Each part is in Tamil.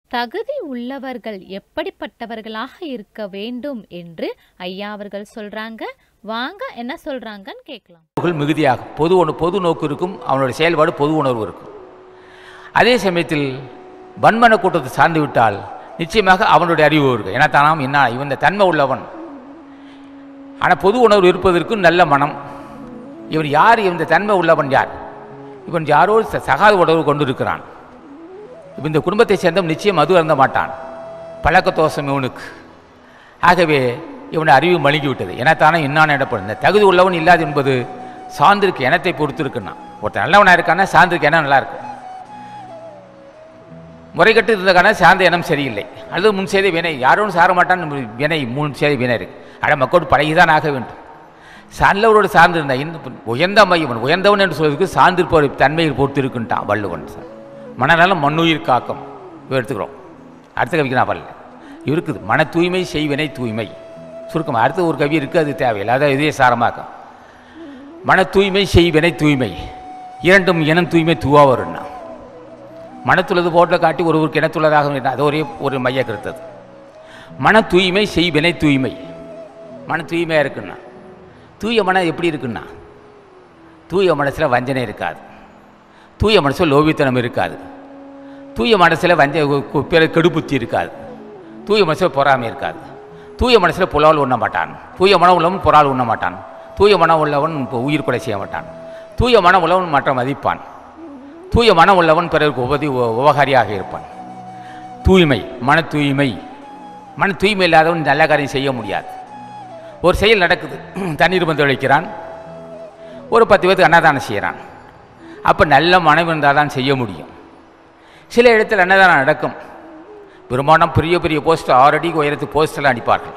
தகுதி உள்ளவர்கள் எப்படிப்பட்டவர்களாக இருக்க வேண்டும் என்று ஐயா அவர்கள் சொல்றாங்க வாங்க என்ன சொல்றாங்கன்னு கேட்கலாம் உணர்வுகள் மிகுதியாகும் பொது உண பொது நோக்கு இருக்கும் அவனுடைய செயல்பாடு பொது உணர்வு இருக்கும் அதே சமயத்தில் வன்மன கூட்டத்தை சார்ந்து விட்டால் நிச்சயமாக அவனுடைய அறிவு இருக்கும் ஏன்னா தானாம் என்ன இவன் இந்த தன்மை உள்ளவன் ஆனால் பொது உணர்வு இருப்பதற்கும் நல்ல மனம் இவன் யார் இந்த தன்மை உள்ளவன் யார் இவன் யாரோ ச- சகாத உணர்வு கொண்டு இருக்கிறான் இவன் இந்த குடும்பத்தை சேர்ந்தவன் நிச்சயம் மது அருந்த மாட்டான் பழக்க தோஷம் இவனுக்கு ஆகவே இவன் அறிவு மழுங்கி விட்டது எனத்தானே இன்னான் இடப்படும் இந்த தகுதி உள்ளவன் இல்லாது என்பது சார்ந்திருக்கு இனத்தை பொறுத்து இருக்குன்னா ஒருத்தன் நல்லவனா இருக்கான்னா சார்ந்திருக்கு இனம் நல்லா இருக்கு முறைகட்டு இருந்தக்கான சார்ந்த இனம் சரியில்லை அல்லது முன் செய்த வினை யாரும் சார மாட்டான் வினை முன் செய்த வினை இருக்கு ஆனால் மக்களோடு பழகிதான் ஆக வேண்டும் நல்லவரோடு சார்ந்து இருந்தா இந்த உயர்ந்த மையவன் உயர்ந்தவன் என்று சொல்வதற்கு சார்ந்திருப்பவர் தன்மையில் பொறுத்து இருக்குன்ட்டான் வள்ளுவன் சார் மனநலம் மண்ணுயிர் காக்கம் இவ எடுத்துக்கிறோம் அடுத்த கவிக்கு நான் வரல இருக்குது மன தூய்மை செய்வினை தூய்மை சுருக்கம் அடுத்த ஒரு கவி இருக்குது அது தேவையில்லை அதான் இதே சாரமாக்கம் மன தூய்மை செய்வினை தூய்மை இரண்டும் இனம் தூய்மை தூவா வரும்னா மனத்துள்ளது போட்டில் காட்டி ஒருவர் கிணத்துள்ளதாக இருந்தா, அது ஒரே ஒரு மைய கருத்தது மன தூய்மை செய்வினை தூய்மை மன தூய்மையாக இருக்குன்னா தூய மனம் எப்படி இருக்குன்னா தூய மனசில் வஞ்சனை இருக்காது தூய மனசில் லோபித்தனம் இருக்காது தூய மனசில் வஞ்ச கு- பிற கெடுபுத்தி இருக்காது தூய மனசில் பொறாமை இருக்காது தூய மனசில் புலால் உண்ண மாட்டான் தூய மனம் உள்ளவன் புறால் உண்ண மாட்டான் தூய மனம் உள்ளவன் இப்போ உயிர் கொலை செய்ய மாட்டான் தூய மனம் உள்ளவன் மற்ற மதிப்பான் தூய மனம் உள்ளவன் பிறருக்கு உபதி உ- உபகாரியாக இருப்பான் தூய்மை மன தூய்மை மன தூய்மை இல்லாதவன் நல்ல காரியம் செய்ய முடியாது ஒரு செயல் நடக்குது தண்ணீர் வந்து வைக்கிறான் ஒரு பத்து பேருக்கு அன்னதானம் செய்கிறான் அப்போ நல்ல மனம் இருந்தால் தான் செய்ய முடியும் சில இடத்துல அன்னதானம் நடக்கும் பிரம்மாண்டம் பெரிய பெரிய போஸ்ட் ஆறடி உயரத்து போஸ்டெல்லாம் அடிப்பார்கள்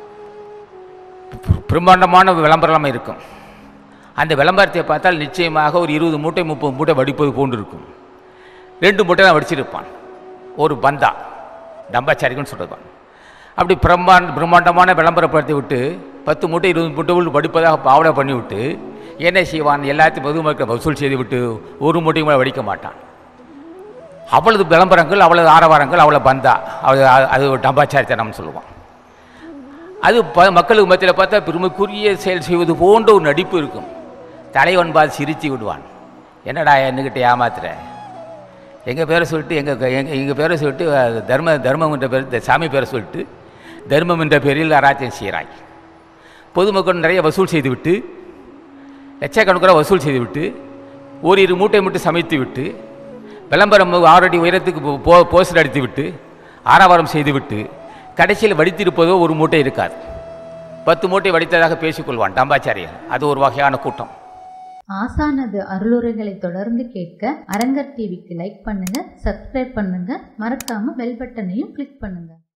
பிரம்மாண்டமான விளம்பரம் இருக்கும் அந்த விளம்பரத்தை பார்த்தால் நிச்சயமாக ஒரு இருபது மூட்டை முப்பது மூட்டை வடிப்பது போன்று இருக்கும் ரெண்டு மூட்டை தான் வடிச்சிருப்பான் ஒரு பந்தா டம்பாச்சாரிக்குன்னு சொல்லிருப்பான் அப்படி பிரம்மாண்ட பிரம்மாண்டமான விளம்பரப்படுத்தி விட்டு பத்து மூட்டை இருபது மூட்டை உள்ள வடிப்பதாக பாவனை பண்ணி விட்டு என்ன செய்வான் எல்லாத்தையும் பொதுமக்கள் வசூல் செய்து விட்டு ஒரு மூட்டையும் கூட வடிக்க மாட்டான் அவ்வளவு விளம்பரங்கள் அவ்வளவு ஆரவாரங்கள் அவ்வளோ பந்தா அது அது ஒரு டம்பாச்சாரித்தனம்னு சொல்லுவான் அது ப மக்களுக்கு மத்தியில் பார்த்தா பெருமைக்குரிய செயல் செய்வது போன்ற ஒரு நடிப்பு இருக்கும் தலைவன் பார்த்து சிரித்து விடுவான் என்னடா என்னகிட்ட ஏமாத்துற எங்கள் பேரை சொல்லிட்டு எங்கள் எங்கள் எங்கள் பேரை சொல்லிட்டு அஹ், தர்ம தர்மம் என்ற பேர் த- சாமி பேரை சொல்லிட்டு தர்மம் என்ற பேரில் அராஜ்யம் செய்கிறாய் பொதுமக்கள் நிறைய வசூல் செய்துவிட்டு லட்சக்கணக்கான வசூல் செய்துவிட்டு ஓரிரு மூட்டை மட்டும் சமைத்து விட்டு விளம்பரம் ஆறடி உயரத்துக்கு போ- போ போஸ்டர் அடித்து விட்டு ஆரவாரம் செய்துவிட்டு கடைசியில் வடித்திருப்பதோ ஒரு மூட்டை இருக்காது பத்து மூட்டை வடித்ததாக பேசிக்கொள்வான் டம்பாச்சாரியன் அது ஒரு வகையான கூட்டம் ஆசானது அருளுரைகளை தொடர்ந்து கேட்க அரங்கர் டிவிக்கு லைக் பண்ணுங்க சப்ஸ்கிரைப் பண்ணுங்க மறக்காம பெல் பட்டனையும் கிளிக் பண்ணுங்க